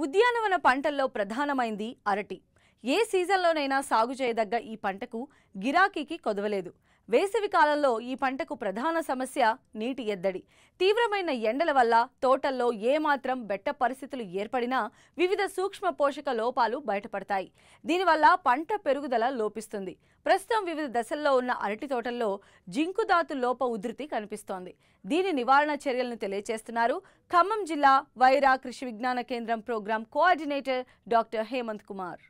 ఉద్యానవన పంటల్లో ప్రధానమైంది అరటి ఏ సీజన్లోనైనా సాగు చేయదగ్గ ఈ పంటకు గిరాకీకి కొదవలేదు వేసవి కాలంలో ఈ పంటకు ప్రధాన సమస్య నీటి ఎద్దడి తీవ్రమైన ఎండల వల్ల తోటల్లో ఏమాత్రం బెట్ట పరిస్థితులు ఏర్పడినా వివిధ సూక్ష్మ పోషక లోపాలు బయటపడతాయి దీనివల్ల పంట పెరుగుదల లోపిస్తుంది ప్రస్తుతం వివిధ దశల్లో ఉన్న అరటి తోటల్లో జింకుదాతు లోప ఉధృతి కనిపిస్తోంది దీని నివారణ చర్యలను తెలియజేస్తున్నారు ఖమ్మం జిల్లా Wyra Krishi Vigyan Kendra programme coordinator doctor Hemanth Kumar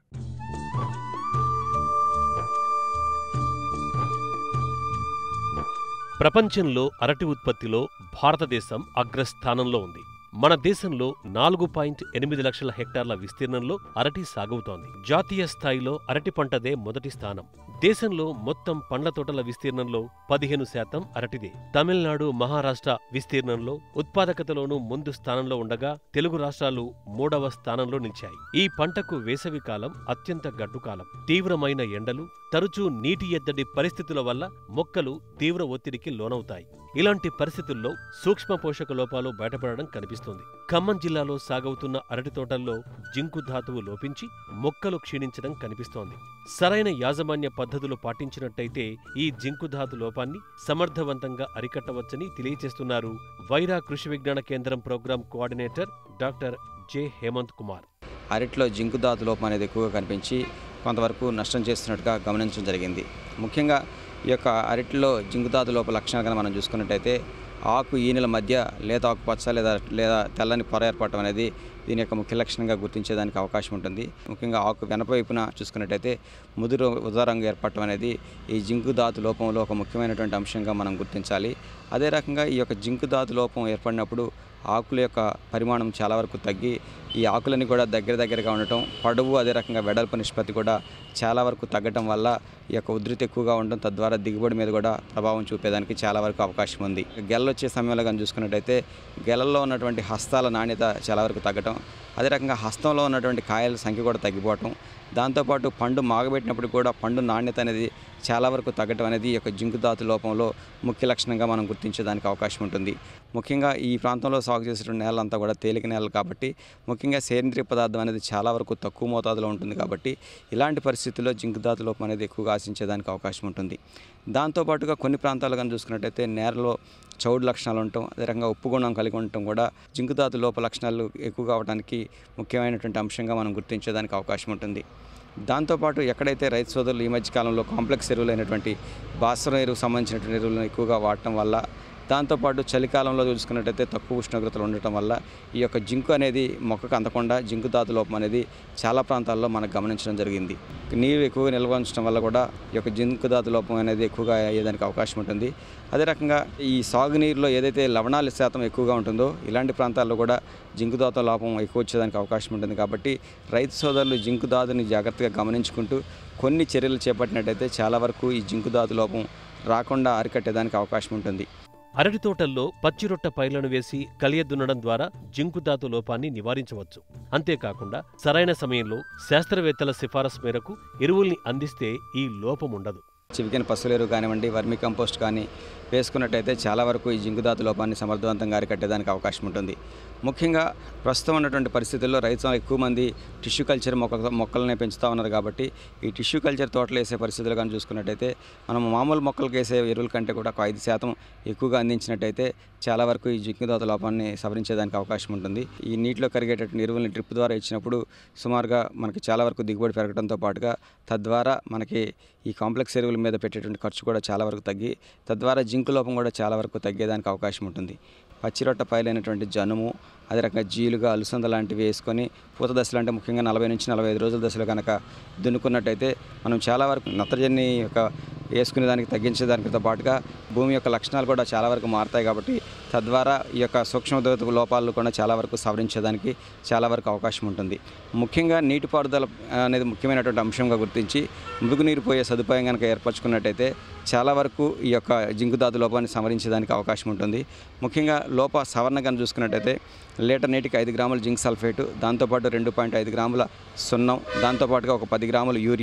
ప్రపంచంలో అరటి ఉత్పత్తిలో భారతదేశం అగ్రస్థానంలో ఉంది మన దేశంలో నాలుగు పాయింట్ ఎనిమిది లక్షల హెక్టార్ల విస్తీర్ణంలో అరటి సాగవుతోంది జాతీయ స్థాయిలో అరటి పంటదే మొదటి స్థానం దేశంలో మొత్తం పండ్ల తోటల విస్తీర్ణంలో పదిహేను శాతం అరటిదే తమిళనాడు మహారాష్ట్ర విస్తీర్ణంలో ఉత్పాదకతలోనూ ముందు స్థానంలో ఉండగా తెలుగు రాష్ట్రాలు మూడవ స్థానంలో నిలిచాయి ఈ పంటకు వేసవి కాలం అత్యంత గడ్డుకాలం తీవ్రమైన ఎండలు తరచూ నీటి ఎద్దడి పరిస్థితుల వల్ల మొక్కలు తీవ్ర ఒత్తిడికి లోనవుతాయి ఇలాంటి పరిస్థితుల్లో సూక్ష్మ పోషక లోపాలు బయటపడడం కనిపిస్తోంది ఖమ్మం జిల్లాలో సాగవుతున్న అరటి తోటల్లో జింకు ధాతువు లోపించి మొక్కలు క్షీణించడం కనిపిస్తోంది సరైన యాజమాన్య పద్ధతులు పాటించినట్టయితే ఈ జింకు ధాతు లోపాన్ని సమర్థవంతంగా అరికట్టవచ్చని తెలియజేస్తున్నారు Wyra Krishi Vigyan Kendra programme coordinator doctor J Hemanth Kumar అరటిలో జింకు ధాతు లోపం అనేది ఎక్కువగా కనిపించి కొంతవరకు నష్టం చేస్తున్నట్టుగా గమనించడం జరిగింది ముఖ్యంగా ఈ యొక్క అరటిలో జింకు ధాతు లోప లక్షణాలు కనుక మనం చూసుకున్నట్టయితే ఆకు ఈనెల మధ్య లేత ఆకుపచ్చ లేదా లేదా తెల్లని పొర ఏర్పడటం అనేది దీని యొక్క ముఖ్య లక్షణంగా గుర్తించేదానికి అవకాశం ఉంటుంది ముఖ్యంగా ఆకు వెనపవైపున చూసుకున్నట్టయితే ముదురు ఉదా రంగు ఏర్పడటం అనేది ఈ జింకు ధాతు లోపంలో ఒక ముఖ్యమైనటువంటి అంశంగా మనం గుర్తించాలి అదే రకంగా ఈ యొక్క జింకు ధాతు లోపం ఏర్పడినప్పుడు ఆకుల యొక్క పరిమాణం చాలా వరకు తగ్గి ఈ ఆకులని కూడా దగ్గర దగ్గరగా ఉండటం పొడవు అదే రకంగా వెడల్పు నిష్పత్తి కూడా చాలా వరకు తగ్గటం వల్ల ఈ యొక్క ఉధృతి ఎక్కువగా ఉండడం తద్వారా దిగుబడి మీద కూడా ప్రభావం చూపేదానికి చాలా వరకు అవకాశం ఉంది గెలలు వచ్చే సమయంలో కానీ చూసుకున్నట్టయితే గెలల్లో ఉన్నటువంటి హస్తాల నాణ్యత చాలా వరకు తగ్గటం అదే రకంగా హస్తంలో ఉన్నటువంటి కాయల సంఖ్య కూడా తగ్గిపోవటం దాంతోపాటు పండు మాగబెట్టినప్పుడు కూడా పండు నాణ్యత అనేది చాలా వరకు తగ్గటం అనేది ఈ యొక్క జింకు ధాతు లోపంలో ముఖ్య లక్షణంగా మనం గుర్తించేదానికి అవకాశం ఉంటుంది ముఖ్యంగా ఈ ప్రాంతంలో సాగు చేసేటువంటి నేలంతా కూడా తేలిక నేలలు కాబట్టి ముఖ్యంగా సేంద్రియ పదార్థం అనేది చాలా వరకు తక్కువ మోతాదులో ఉంటుంది కాబట్టి ఇలాంటి పరిస్థితుల్లో జింకు ధాతు లోపం అనేది ఎక్కువగా ఆశించేదానికి అవకాశం ఉంటుంది దాంతోపాటుగా కొన్ని ప్రాంతాలు కానీ చూసుకున్నట్టయితే నేలలో చౌడు లక్షణాలు ఉండటం అదే రకంగా ఉప్పు గుణం కలిగి ఉండటం కూడా జింకు ధాతు లోప లక్షణాలు ఎక్కువగా అవడానికి ముఖ్యమైనటువంటి అంశంగా మనం గుర్తించేదానికి అవకాశం ఉంటుంది దాంతోపాటు ఎక్కడైతే రైతు సోదరులు ఈ మధ్య కాలంలో కాంప్లెక్స్ ఎరువులైనటువంటి భాస్వరం ఎరువు సంబంధించినటువంటి ఎరువులను ఎక్కువగా వాడటం వల్ల దాంతోపాటు చలికాలంలో చూసుకున్నట్టయితే తక్కువ ఉష్ణోగ్రతలు ఉండటం వల్ల ఈ యొక్క జింకు అనేది మొక్కకు అందకుండా జింకు ధాతు లోపం అనేది చాలా ప్రాంతాల్లో మనకు గమనించడం జరిగింది నీరు ఎక్కువగా నిల్వ ఉంచడం వల్ల కూడా ఈ యొక్క జింకు ధాతు లోపం అనేది ఎక్కువగా అయ్యేదానికి అవకాశం ఉంటుంది అదే రకంగా ఈ సాగునీరులో ఏదైతే లవణాల శాతం ఎక్కువగా ఉంటుందో ఇలాంటి ప్రాంతాల్లో కూడా జింకు ధాతు లోపం ఎక్కువ వచ్చేదానికి అవకాశం ఉంటుంది కాబట్టి రైతు సోదరులు జింకు ధాతుని జాగ్రత్తగా గమనించుకుంటూ కొన్ని చర్యలు చేపట్టినట్టయితే చాలా వరకు ఈ జింకు ధాతు లోపం రాకుండా అరికట్టేదానికి అవకాశం ఉంటుంది అరటి తోటల్లో పచ్చిరొట్ట పైర్లను వేసి కలియదున్నడం ద్వారా జింకుదాతు లోపాన్ని నివారించవచ్చు అంతేకాకుండా సరైన సమయంలో శాస్త్రవేత్తల సిఫారసు మేరకు ఎరువుల్ని అందిస్తే ఈ లోపముండదు చివికిన పశువులేరు కానివ్వండి వర్మి కంపోస్ట్ కానీ వేసుకున్నట్టయితే చాలా వరకు ఈ జింకుదాతు లోపాన్ని సమర్థవంతంగా అరికట్టేదానికి అవకాశం ఉంటుంది ముఖ్యంగా ప్రస్తుతం ఉన్నటువంటి పరిస్థితుల్లో రైతులు ఎక్కువ మంది టిష్యూ కల్చర్ మొక్క మొక్కలనే పెంచుతూ ఉన్నారు కాబట్టి ఈ టిష్యూ కల్చర్ తోటలు వేసే పరిస్థితులు కానీ చూసుకున్నట్టయితే మనం మామూలు మొక్కలకు వేసే ఎరువుల కంటే కూడా ఒక ఐదు శాతం ఎక్కువగా అందించినట్టయితే చాలా వరకు ఈ జింకుదాత లోపాన్ని సవరించేదానికి అవకాశం ఉంటుంది ఈ నీటిలో కరిగేటటువంటి ఎరువుల్ని డ్రిప్ ద్వారా ఇచ్చినప్పుడు సుమారుగా మనకి చాలా వరకు దిగుబడి పెరగడంతో పాటుగా తద్వారా మనకి ఈ కాంప్లెక్స్ ఎరువుల మీద పెట్టేటువంటి ఖర్చు కూడా చాలా వరకు తగ్గి తద్వారా జింకు లోపం కూడా చాలా వరకు తగ్గేదానికి అవకాశం ఉంటుంది పచ్చిరొట్ట పైలైనటువంటి జనుము అదే రకంగా జీలుగా అలుసంద లాంటివి వేసుకొని పూత దశలు అంటే ముఖ్యంగా నలభై నుంచి నలభై ఐదు రోజుల దశలో కనుక దున్నుకున్నట్టయితే మనం చాలా వరకు నత్రజని యొక్క వేసుకునే దానికి తగ్గించేదానితో పాటుగా భూమి యొక్క లక్షణాలు కూడా చాలా వరకు మారుతాయి కాబట్టి తద్వారా ఈ యొక్క సూక్ష్మదోత లోపాలు కూడా చాలా వరకు సవరించేదానికి చాలా వరకు అవకాశం ఉంటుంది ముఖ్యంగా నీటిపారుదల అనేది ముఖ్యమైనటువంటి అంశంగా గుర్తించి మురుగునీరు పోయే సదుపాయం కనుక ఏర్పరచుకున్నట్టయితే చాలా వరకు ఈ యొక్క జింకుదాతు లోపాన్ని సవరించేదానికి అవకాశం ఉంటుంది ముఖ్యంగా లోప సవరణ కనుక చూసుకున్నట్టయితే లీటర్ నీటికి ఐదు గ్రాముల జింక్ సల్ఫేటు దాంతోపాటు రెండు పాయింట్ ఐదు గ్రాముల సున్నం దాంతోపాటుగా ఒక పది గ్రాముల యూరియా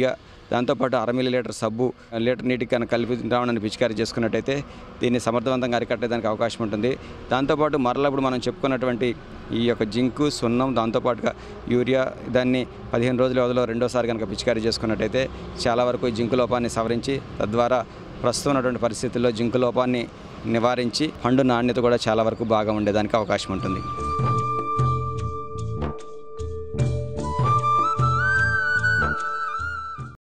దాంతోపాటు అర మిల్లీ లీటర్ సబ్బు లీటర్ నీటికి కనుక కలిపి ద్రావణాన్ని పిచికారీ చేసుకున్నట్టయితే దీన్ని సమర్థవంతంగా అరికట్టేదానికి అవకాశం ఉంటుంది దాంతోపాటు మరలా ఇప్పుడు మనం చెప్పుకున్నటువంటి ఈ యొక్క జింకు సున్నం దాంతోపాటుగా యూరియా దాన్ని పదిహేను రోజుల వ్యవధిలో రెండోసారి కనుక పిచికారీ చేసుకున్నట్టయితే చాలా వరకు ఈ జింకు లోపాన్ని సవరించి తద్వారా ప్రస్తుతం ఉన్నటువంటి పరిస్థితుల్లో జింకు లోపాన్ని నివారించి పండు నాణ్యత కూడా చాలా వరకు బాగా ఉండేదానికి అవకాశం ఉంటుంది